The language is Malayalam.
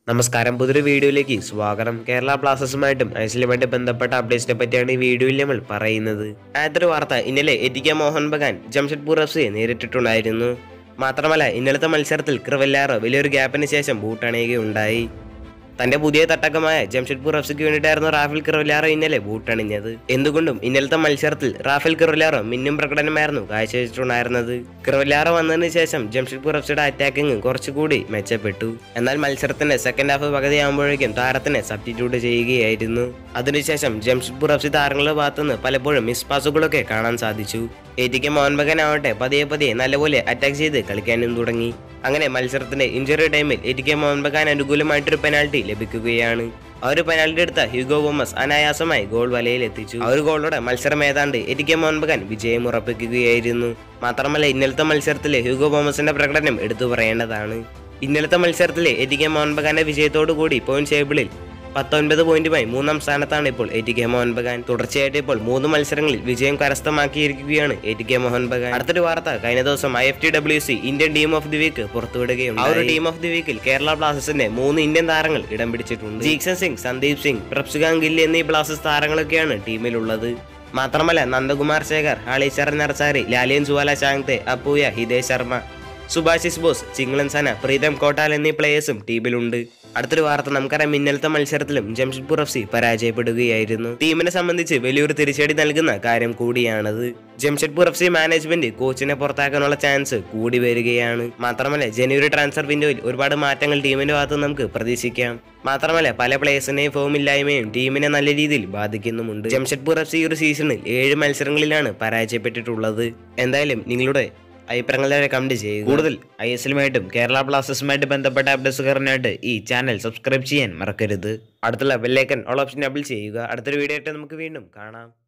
നമസ്കാരം പുതിയൊരു വീഡിയോയിലേക്ക് സ്വാഗതം കേരള ബ്ലാസ്റ്റേഴ്സുമായിട്ടും ഐസിലുമായിട്ട് ബന്ധപ്പെട്ട അപ്ഡേറ്റ്സിനെ പറ്റിയാണ് ഈ വീഡിയോയിൽ നമ്മൾ പറയുന്നത് ആദ്യത്തെ വാർത്ത ഇന്നലെ എത്തിക്ക മോഹൻ ബഗാൻ ജംഷഡ്പൂർ എഫ് സിയെ നേരിട്ടിട്ടുണ്ടായിരുന്നു മാത്രമല്ല ഇന്നലത്തെ മത്സരത്തിൽ ക്രിവല്ലാറോ വലിയൊരു ഗ്യാപ്പിന് ശേഷം ബൂട്ടണിയുകയുണ്ടായി തന്റെ പുതിയ തട്ടകമായ ജംഷഡ്പൂർ എഫ് സിക്ക് വേണ്ടിയിട്ടായിരുന്നു റാഫേൽ കിറവലാറോ ഇന്നലെ ബൂട്ടണിഞ്ഞത് എന്തുകൊണ്ടും ഇന്നലത്തെ മത്സരത്തിൽ റാഫേൽ കിറവലാറോ മിന്നും പ്രകടനമായിരുന്നു കാഴ്ചവെച്ചിട്ടുണ്ടായിരുന്നത് കിറവലാറോ വന്നതിന് ശേഷം ജംഷഡ്പൂർ എഫ് സിയുടെ അറ്റാക്കിംഗ് കുറച്ചുകൂടി മെച്ചപ്പെട്ടു എന്നാൽ മത്സരത്തിന്റെ സെക്കൻഡ് ഹാഫ് പകുതിയാകുമ്പോഴേക്കും താരത്തിനെ സബ്സ്റ്റിറ്റ്യൂട്ട് ചെയ്യുകയായിരുന്നു അതിനുശേഷം ജംഷഡ്പൂർ എഫ് സി താരങ്ങളുടെ ഭാഗത്തുനിന്ന് പലപ്പോഴും മിസ് പാസുകളൊക്കെ കാണാൻ സാധിച്ചു A T K Mohun Bagan ആവട്ടെ പതിയെ പതിയെ നല്ലപോലെ അറ്റാക്ക് ചെയ്ത് കളിക്കാനും തുടങ്ങി അങ്ങനെ മത്സരത്തിന്റെ ഇഞ്ചുറി ടൈമിൽ A T K Mohun Bagan അനുകൂലമായിട്ടൊരു പെനാൽറ്റി ലഭിക്കുകയാണ് ആ ഒരു പെനാൽറ്റി എടുത്ത ഹ്യൂഗോ ഗോമസ് അനായാസമായി ഗോൾ വലയിൽ എത്തിച്ചു ആ ഒരു ഗോളോടെ മത്സരം ഏതാണ്ട് A T K Mohun Bagan വിജയം ഉറപ്പിക്കുകയായിരുന്നു മാത്രമല്ല ഇന്നലത്തെ മത്സരത്തിലെ ഹ്യൂഗോ ഗോമസിന്റെ പ്രകടനം എടുത്തു പറയേണ്ടതാണ് ഇന്നലത്തെ മത്സരത്തിലെ എ ടി കെ മോഹൻ ബഗാന്റെ വിജയത്തോടു കൂടി പോയിന്റ് ടേബിളിൽ പത്തൊൻപത് പോയിന്റുമായി മൂന്നാം സ്ഥാനത്താണ് ഇപ്പോൾ A T K Mohun Bagan തുടർച്ചയായിട്ട് ഇപ്പോൾ മൂന്ന് മത്സരങ്ങളിൽ വിജയം കരസ്ഥമാക്കിയിരിക്കുകയാണ് A T K Mohun Bagan അടുത്തൊരു വാർത്ത കഴിഞ്ഞ ദിവസം I F T W C Indian team of the week പുറത്തുവിടുകയുണ്ട് ആ ഒരു ടീം ഓഫ് ദി വീക്കിൽ കേരള ബ്ലാസ്റ്റേഴ്സിന്റെ മൂന്ന് ഇന്ത്യൻ താരങ്ങൾ ഇടം പിടിച്ചിട്ടുണ്ട് ജീക്സൺ സിംഗ് സന്ദീപ് സിംഗ് പ്രപ്സുകാൻ ഗില്ലി എന്നീ ബ്ലാസ്റ്റേഴ്സ് താരങ്ങളൊക്കെയാണ് ടീമിലുള്ളത് മാത്രമല്ല Nandakumar Sekar Halicharan Narzary Lallianzuala Chhangte Apuia Hitesh Sharma Subhasish Bose Chinglensana Pritam Kotal എന്നീ പ്ലേയേഴ്സും ടീമിലുണ്ട് അടുത്തൊരു വാർത്ത നമുക്കറിയാം ഇന്നലത്തെ മത്സരത്തിലും ജംഷഡ്പൂർ എഫ് സി പരാജയപ്പെടുകയായിരുന്നു ടീമിനെ സംബന്ധിച്ച് വലിയൊരു തിരിച്ചടി നൽകുന്ന കാര്യം കൂടിയാണത് ജംഷഡ്പൂർ എഫ് സി മാനേജ്മെന്റ് കോച്ചിനെ പുറത്താക്കാനുള്ള ചാൻസ് കൂടി വരികയാണ് മാത്രമല്ല ജനുവരി ട്രാൻസ്ഫർ വിൻഡോയിൽ ഒരുപാട് മാറ്റങ്ങൾ ടീമിന്റെ ഭാഗത്ത് നമുക്ക് പ്രതീക്ഷിക്കാം മാത്രമല്ല പല പ്ലേയേഴ്സിനെയും ഫോമില്ലായ്മയും ടീമിനെ നല്ല രീതിയിൽ ബാധിക്കുന്നുമുണ്ട് ജംഷഡ്പൂർ എഫ് സി ഒരു സീസണിൽ ഏഴ് മത്സരങ്ങളിലാണ് പരാജയപ്പെട്ടിട്ടുള്ളത് എന്തായാലും നിങ്ങളുടെ അഭിപ്രായങ്ങളെ കമന്റ് ചെയ്യുക കൂടുതൽ ഐ എസ് എല്ലുമായിട്ടും കേരള ബ്ലാസ്റ്റേഴ്സുമായിട്ട് ബന്ധപ്പെട്ട അപ്ഡേറ്റ്സുകാരനായിട്ട് ഈ ചാനൽ സബ്സ്ക്രൈബ് ചെയ്യാൻ മറക്കരുത് അടുത്തുള്ള ബെല്ലൈക്കൻ ഓൾ ഓപ്ഷൻ ഡബിൾ ചെയ്യുക അടുത്തൊരു വീഡിയോ ആയിട്ട് നമുക്ക് വീണ്ടും കാണാം